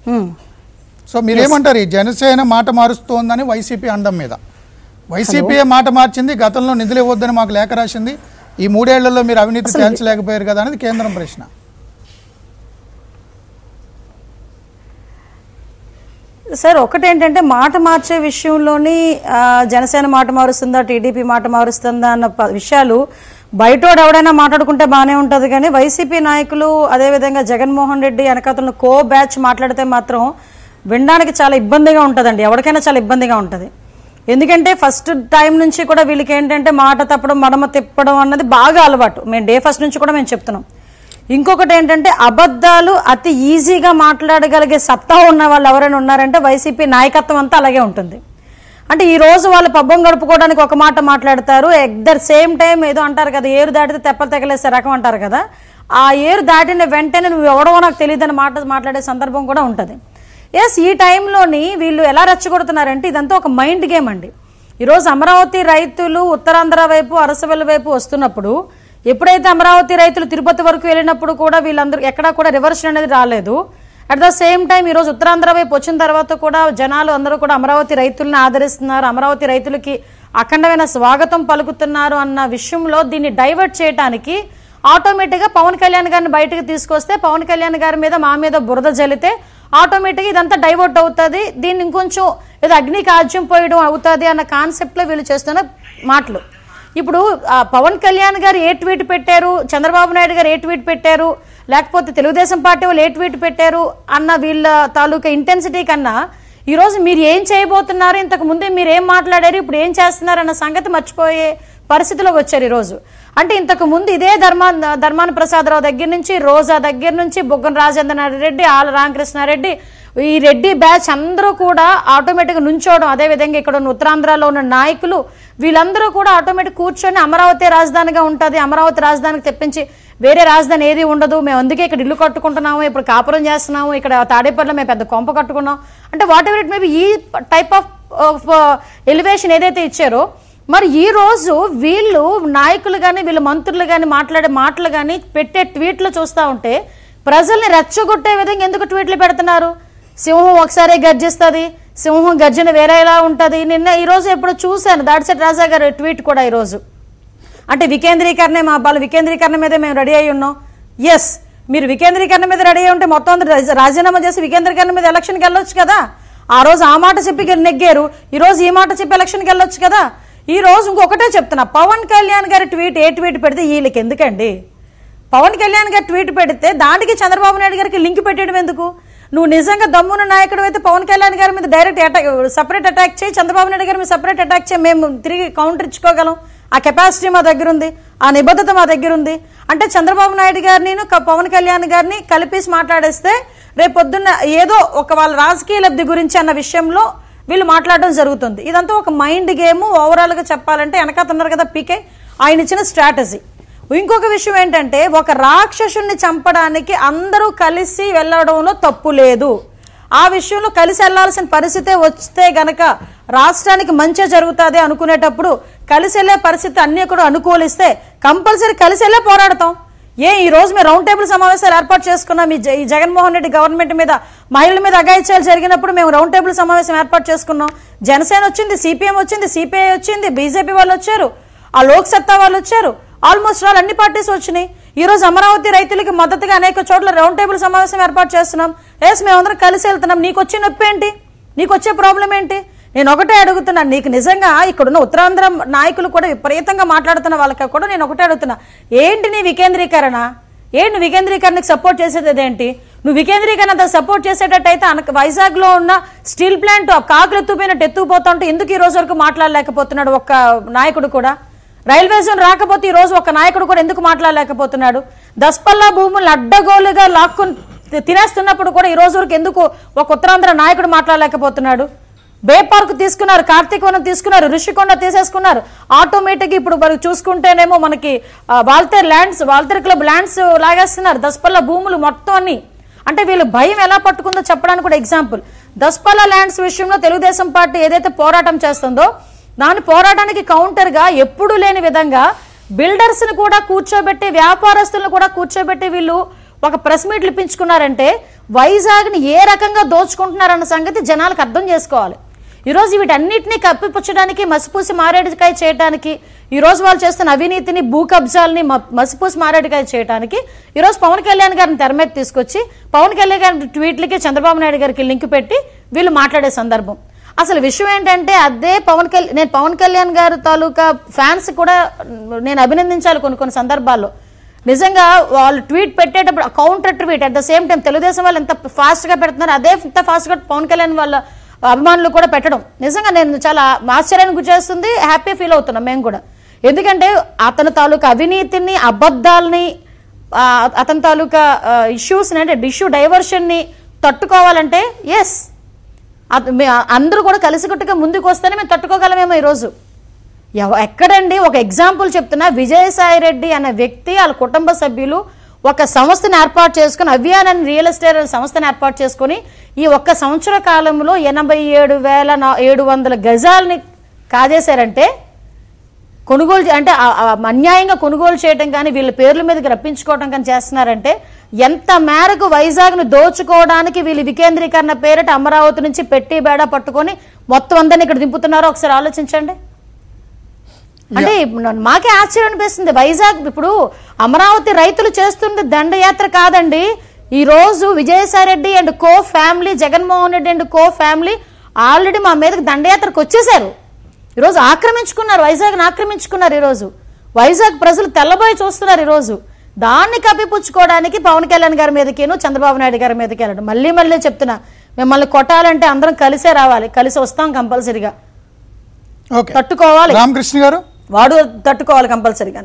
హ్మ్. సో మీరేమంటారు ఈ జనసేన మాట మారుస్తోందని వైసీపీ అండం మీద వైసీపీ మాట మార్చింది గతంలో నిధులు ఇవ్వద్దని మాకు లేఖ రాసింది ఈ మూడేళ్లలో మీరు అవినీతి తేల్చలేకపోయారు కదా అనేది కేంద్రం ప్రశ్న సార్ ఒకటేంటంటే మాట మార్చే విషయంలోని ఆ, జనసేన మాట మారుస్తుందా టీడీపీ మాట మారుస్తుందా అన్న ప- విషయాలు బయటోడు ఎవడైనా మాట్లాడుకుంటే బాగానే ఉంటుంది కానీ వైసీపీ నాయకులు అదేవిధంగా జగన్మోహన్ రెడ్డి వెనకాతలను కో బ్యాచ్ మాట్లాడితే మాత్రం వినడానికి చాలా ఇబ్బందిగా ఉంటుందండి ఎవరికైనా చాలా ఇబ్బందిగా ఉంటుంది ఎందుకంటే ఫస్ట్ టైం నుంచి కూడా వీళ్ళకి ఏంటంటే మాట తప్పడం మడమ తిప్పడం అన్నది బాగా అలవాటు మేము డే ఫస్ట్ నుంచి కూడా మేము చెప్తున్నాం ఇంకొకటి ఏంటంటే అబద్ధాలు అతి ఈజీగా మాట్లాడగలిగే సత్తా ఉన్న వాళ్ళు ఎవరైనా ఉన్నారంటే వైసీపీ నాయకత్వం అంతా అలాగే ఉంటుంది అంటే ఈ రోజు వాళ్ళు పబ్బం గడుపుకోవడానికి ఒక మాట మాట్లాడతారు ఎట్ ద సేమ్ టైం ఏదో అంటారు కదా ఏరు దాటితే తెప్పలు తెగలేసే రకం అంటారు కదా ఆ ఏరు దాటిన వెంటనే నువ్వు ఎవడో నాకు తెలియదని మాట మాట్లాడే సందర్భం కూడా ఉంటుంది ఎస్ ఈ టైంలోని వీళ్ళు ఎలా రెచ్చగొడుతున్నారంటే ఇదంతా ఒక మైండ్ గేమ్ అండి ఈరోజు అమరావతి రైతులు ఉత్తరాంధ్ర వైపు అరసవెల్లి వైపు వస్తున్నప్పుడు ఎప్పుడైతే అమరావతి రైతులు తిరుపతి వరకు వెళ్ళినప్పుడు కూడా వీళ్ళందరూ ఎక్కడా కూడా రివర్షన్ అనేది రాలేదు అట్ ద సేమ్ టైం ఈరోజు ఉత్తరాంధ్ర వైపు వచ్చిన తర్వాత కూడా జనాలు అందరూ కూడా అమరావతి రైతులను ఆదరిస్తున్నారు అమరావతి రైతులకి అఖండమైన స్వాగతం పలుకుతున్నారు అన్న విషయంలో దీన్ని డైవర్ట్ చేయడానికి ఆటోమేటిక్గా పవన్ కళ్యాణ్ గారిని బయటకు తీసుకొస్తే పవన్ కళ్యాణ్ గారి మీద మా మీద బురద జల్లితే ఆటోమేటిక్గా ఇదంతా డైవర్ట్ అవుతుంది దీన్ని ఇంకొంచెం ఏదో అగ్ని కాజ్యం పోయడం అవుతుంది అన్న కాన్సెప్ట్లో వీళ్ళు చేస్తున్న మాటలు ఇప్పుడు ఆ, పవన్ కళ్యాణ్ గారు ఏ ట్వీట్ పెట్టారు చంద్రబాబు నాయుడు గారు ఏ ట్వీట్ పెట్టారు లేకపోతే తెలుగుదేశం పార్టీ వాళ్ళు ఏ ట్వీట్ పెట్టారు అన్న వీళ్ళ తాలూకా ఇంటెన్సిటీ కన్నా ఈరోజు మీరు ఏం చేయబోతున్నారు ఇంతకు ముందే మీరు ఏం మాట్లాడారు ఇప్పుడు ఏం చేస్తున్నారు అన్న సంగతి మర్చిపోయే పరిస్థితిలోకి వచ్చారు ఈరోజు అంటే ఇంతకు ముందు ఇదే ధర్మా ధర్మాన ప్రసాదరావు దగ్గర నుంచి రోజా దగ్గర నుంచి బుగ్గన రాజేంద్ర రెడ్డి ఆల రామకృష్ణారెడ్డి ఈ రెడ్డి బ్యాచ్ అందరూ కూడా ఆటోమేటిక్గా నుంచోవడం అదేవిధంగా ఇక్కడ ఉన్న ఉత్తరాంధ్రలో ఉన్న నాయకులు వీళ్ళందరూ కూడా ఆటోమేటిక్ కూర్చొని అమరావతి రాజధానిగా ఉంటుంది అమరావతి రాజధానికి తెప్పించి వేరే రాజధాని ఏది ఉండదు మేము అందుకే ఇక్కడ ఇల్లు కట్టుకుంటున్నాము ఇప్పుడు కాపురం చేస్తున్నాము ఇక్కడ తాడేపల్లిలో మేము పెద్ద కొంప కట్టుకున్నాం అంటే వాట్ ఎవర్ ఇట్ మేబీ ఈ టైప్ ఆఫ్ ఎలివేషన్ ఏదైతే ఇచ్చారో మరి ఈ రోజు వీళ్ళు నాయకులు కానీ వీళ్ళ మంత్రులు కానీ మాట్లాడే మాటలు కానీ పెట్టే ట్వీట్లు చూస్తూ ఉంటే ప్రజల్ని రెచ్చగొట్టే విధంగా ఎందుకు ట్వీట్లు పెడుతున్నారు సింహం ఒకసారి గర్జిస్తుంది సింహం గర్జన వేరేలా ఉంటుంది నిన్న ఈ రోజు ఎప్పుడు చూశాను దాడిశెట్టి రాజా గారి ట్వీట్ కూడా ఈరోజు అంటే వికేంద్రీకరణే మా బాలు వికేంద్రీకరణ మీదే మేము రెడీ అయి ఉన్నాం ఎస్ మీరు వికేంద్రీకరణ మీద రెడీ అయి ఉంటే మొత్తం అందరూ రాజీ- రాజీనామా చేసి వికేంద్రీకరణ మీద ఎలక్షన్కి వెళ్ళొచ్చు కదా ఆ రోజు ఆ మాట చెప్పి గె- నెగ్గారు ఈ రోజు ఈ మాట చెప్పి ఎలక్షన్కి వెళ్ళొచ్చు కదా ఈ రోజు ఇంకొకటే చెప్తున్నా పవన్ కళ్యాణ్ గారి ట్వీట్ ఏ ట్వీట్ పెడితే వీళ్ళకి ఎందుకండి పవన్ కళ్యాణ్ గారు ట్వీట్ పెడితే దానికి చంద్రబాబు నాయుడు గారికి లింక్ పెట్టడం ఎందుకు నువ్వు నిజంగా దమ్మున్న నాయకుడు అయితే పవన్ కళ్యాణ్ గారి మీద డైరెక్ట్ అటాక్ సపరేట్ అటాక్ చేయి చంద్రబాబు నాయుడు గారి మీద సపరేట్ అటాక్ చేయి మేము తిరిగి కౌంటర్ ఇచ్చుకోగలం ఆ కెపాసిటీ మా దగ్గర ఉంది ఆ నిబద్ధత మా దగ్గర ఉంది అంటే చంద్రబాబు నాయుడు గారిని క- పవన్ కళ్యాణ్ గారిని కలిపేసి మాట్లాడేస్తే రేపు పొద్దున్న ఏదో ఒక వాళ్ళ రాజకీయ లబ్ధి గురించి అన్న విషయంలో వీళ్ళు మాట్లాడడం జరుగుతుంది ఇదంతా ఒక మైండ్ గేమ్ ఓవరాల్ గా చెప్పాలంటే వెనకాతున్నారు కదా పీకే ఆయన ఇచ్చిన స్ట్రాటజీ ఇంకొక విషయం ఏంటంటే ఒక రాక్షసుని చంపడానికి అందరూ కలిసి వెళ్ళడంలో తప్పు లేదు ఆ విషయంలో కలిసి వెళ్లాల్సిన పరిస్థితే వస్తే గనక రాష్ట్రానికి మంచి జరుగుతుంది అనుకునేటప్పుడు కలిసి వెళ్ళే పరిస్థితి అన్ని కూడా అనుకూలిస్తే కంపల్సరీ కలిసి వెళ్ళే పోరాడతాం ఏ ఈ రోజు మేము రౌండ్ టేబుల్ సమావేశాలు ఏర్పాటు చేసుకున్నాం ఈ జ- ఈ జగన్మోహన్ రెడ్డి గవర్నమెంట్ మీద మహిళల మీద అగాయిత్యాలు జరిగినప్పుడు మేము రౌండ్ టేబుల్ సమావేశం ఏర్పాటు చేసుకున్నాం జనసేన వచ్చింది సిపిఎం వచ్చింది సిపిఐ వచ్చింది బీజేపీ వాళ్ళు వచ్చారు ఆ లోక్ సత్తా వాళ్ళు వచ్చారు ఆల్మోస్ట్ ఆల్ అన్ని పార్టీస్ వచ్చినాయి ఈ రోజు అమరావతి రైతులకి మద్దతుగా అనేక చోట్ల రౌండ్ టేబుల్ సమావేశం ఏర్పాటు చేస్తున్నాం ఎస్ మేమందరం కలిసి వెళ్తున్నాం నీకు వచ్చే నొప్పి ఏంటి నీకు వచ్చే ప్రాబ్లం ఏంటి నేను ఒకటే అడుగుతున్నా నీకు నిజంగా ఇక్కడున్న ఉత్తరాంధ్ర నాయకులు కూడా విపరీతంగా మాట్లాడుతున్న వాళ్ళకి కూడా నేను ఒకటే అడుగుతున్నా ఏంటి నీ వికేంద్రీకరణ ఏంటి నువ్వు వికేంద్రీకరణకు సపోర్ట్ చేసేది అదేంటి నువ్వు వికేంద్రీకరణ అంత సపోర్ట్ చేసేటట్టయితే అనక వైజాగ్ లో ఉన్న స్టీల్ ప్లాంట్ కాకులు ఎత్తుపోయినట్టు ఎత్తుకుపోతా ఉంటే ఎందుకు ఈ రోజు వరకు మాట్లాడలేకపోతున్నాడు ఒక్క నాయకుడు కూడా రైల్వే జోన్ రాకపోతే ఈ రోజు ఒక నాయకుడు కూడా ఎందుకు మాట్లాడలేకపోతున్నాడు దస్పల్లా భూములను అడ్డగోలుగా లాక్కుని తి- తినేస్తున్నప్పుడు కూడా ఈ రోజు వరకు ఎందుకు ఒక ఉత్తరాంధ్ర నాయకుడు మాట్లాడలేకపోతున్నాడు బే పార్క్ తీసుకున్నారు కార్తీక్ వనం తీసుకున్నారు ఋషికొండ తీసేసుకున్నారు ఆటోమేటిక్ ఇప్పుడు మరి చూసుకుంటేనేమో మనకి ఆ, Waltair lands Waltair club lands లాగేస్తున్నారు దస్పల్ల భూములు మొత్తం అన్ని అంటే వీళ్ళు భయం ఎలా పట్టుకుందో చెప్పడానికి కూడా ఎగ్జాంపుల్ దస్పల్ల ల్యాండ్స్ విషయంలో తెలుగుదేశం పార్టీ ఏదైతే పోరాటం చేస్తుందో దాని పోరాటానికి కౌంటర్ గా ఎప్పుడూ లేని విధంగా బిల్డర్స్ ని కూడా కూర్చోబెట్టి వ్యాపారస్తులను కూడా కూర్చోబెట్టి వీళ్ళు ఒక ప్రెస్ మీట్లు ఇప్పించుకున్నారంటే వైజాగ్ని ఏ రకంగా దోచుకుంటున్నారన్న సంగతి జనాలకు అర్థం చేసుకోవాలి ఈరోజు వీటన్నిటిని కప్పిపుచ్చడానికి మసిపూసి మారేడుకాయ చేయడానికి ఈరోజు వాళ్ళు చేస్తున్న అవినీతిని భూ కబ్జాలని మ- మసిపూసి మారేడుకాయ చేయడానికి ఈరోజు పవన్ కళ్యాణ్ గారిని తెర మీద తీసుకొచ్చి పవన్ కళ్యాణ్ గారి ట్వీట్లకి చంద్రబాబు నాయుడు గారికి లింక్ పెట్టి వీళ్ళు మాట్లాడే సందర్భం అసలు విషయం ఏంటంటే అదే పవన్ కళ్యాణ్ నేను పవన్ కళ్యాణ్ గారు తాలూకా ఫ్యాన్స్ కూడా నేను అభినందించాలి కొన్ని కొన్ని సందర్భాల్లో నిజంగా వాళ్ళు ట్వీట్ పెట్టేటప్పుడు counter tweet at the same time Telugudesam వాళ్ళు ఎంత ఫాస్ట్గా పెడుతున్నారు అదే ఇంత ఫాస్ట్గా పవన్ కళ్యాణ్ వాళ్ళ అభిమానులు కూడా పెట్టడం నిజంగా నేను చాలా ఆశ్చర్యానికి గురి చేస్తుంది హ్యాపీ ఫీల్ అవుతున్నాం మేము కూడా ఎందుకంటే అతని తాలూకా అవినీతిని అబద్ధాలని ఆ, అతని తాలూకా ఇష్యూస్ని అంటే ఇష్యూ డైవర్షన్ని తట్టుకోవాలంటే ఎస్ అందరూ కూడా కలిసికట్టుగా ముందుకు వస్తేనే మేము తట్టుకోగలమేమో ఈరోజు ఎవ- ఎక్కడండి ఒక ఎగ్జాంపుల్ చెప్తున్నా విజయసాయి రెడ్డి అనే వ్యక్తి వాళ్ళ కుటుంబ సభ్యులు ఒక సంస్థను ఏర్పాటు చేసుకుని అవ్యాన్ అని రియల్ ఎస్టేట్ అనే సంస్థను ఏర్పాటు చేసుకుని ఈ ఒక్క సంవత్సర కాలంలో ఎనభై ఏడు వేల నా- ఏడు వందల గజాలని కాజేశారంటే కొనుగోలు చే- అంటే ఆ- ఆ అన్యాయంగా కొనుగోలు చేయడం కానీ వీళ్ళ పేర్ల మీదకి రప్పించుకోవడం కానీ చేస్తున్నారంటే ఎంత మేరకు వైజాగ్ను దోచుకోవడానికి వీళ్ళు వికేంద్రీకరణ పేరిట అమరావతి నుంచి పెట్టి బేడ పట్టుకొని మొత్తం అందరిని ఇక్కడ దింపుతున్నారో ఒకసారి ఆలోచించండి అంటే ఇప్పుడు నన్ను- మాకే ఆశ్చర్యం అనిపిస్తుంది వైజాగ్ ఇప్పుడు అమరావతి రైతులు చేస్తుంది దండయాత్ర కాదండి ఈ రోజు Vijayasai Reddy and co family Jaganmohan Reddy and co family already మా మీదకి దండయాత్రకు వచ్చేసారు ఈరోజు ఆక్రమించుకున్నారు వైజాగ్ని ఆక్రమించుకున్నారు ఈరోజు వైజాగ్ ప్రజలు తెల్లబోయి చూస్తున్నారు ఈరోజు దాన్ని కప్పిపుచ్చుకోవడానికి పవన్ కళ్యాణ్ గారి మీదకేను చంద్రబాబు నాయుడు గారి మీదకి వెళ్ళడం మళ్ళీ మళ్ళీ చెప్తున్నా మిమ్మల్ని కొట్టాలంటే అందరం కలిసే రావాలి కలిసి వస్తాం కంపల్సరిగా ఓకే తట్టుకోవాలి రామకృష్ణ గారు వాడు తట్టుకోవాలి కంపల్సరిగా